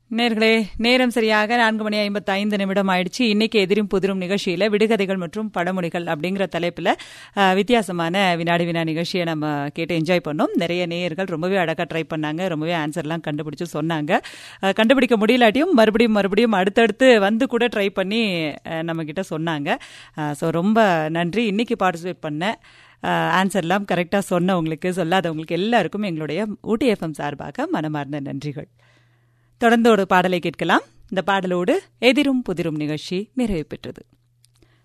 நேர்களே நேரம் சரியாக நான்கு மணி ஐம்பத்தி ஐந்து நிமிடம் ஆயிடுச்சு இன்னைக்கு எதிரும் புதிரும் நிகழ்ச்சியில விடுகதைகள் மற்றும் படமொழிகள் அப்படிங்கிற தலைப்புல அஹ், வித்தியாசமான வினாடி வினா நிகழ்ச்சியை நம்ம கேட்டு என்ஜாய் பண்ணோம் நிறைய நேயர்கள் ரொம்பவே அழகா ட்ரை பண்ணாங்க ரொம்பவே ஆன்சர்லாம் கண்டுபிடிச்சு சொன்னாங்க அஹ், கண்டுபிடிக்க முடியலாட்டியும் மறுபடியும் மறுபடியும் அடுத்தடுத்து வந்து கூட ட்ரை பண்ணி அஹ், நம்ம கிட்ட சொன்னாங்க ஸோ ரொம்ப நன்றி இன்னைக்கு பார்ட்டிசிபேட் பண்ண ஆன்சர்லாம் கரெக்டாக சொன்னவங்களுக்கு சொல்லாதவங்களுக்கு எல்லாருக்கும் எங்களுடைய ஊட்டி எஃப்எம் சார்பாக மனமார்ந்த நன்றிகள் தொடர்ந்து ஒரு பாடலை கேட்கலாம் இந்த பாடலோடு எதிரும் புதிரும் நிகழ்ச்சி நிறைவு பெற்றது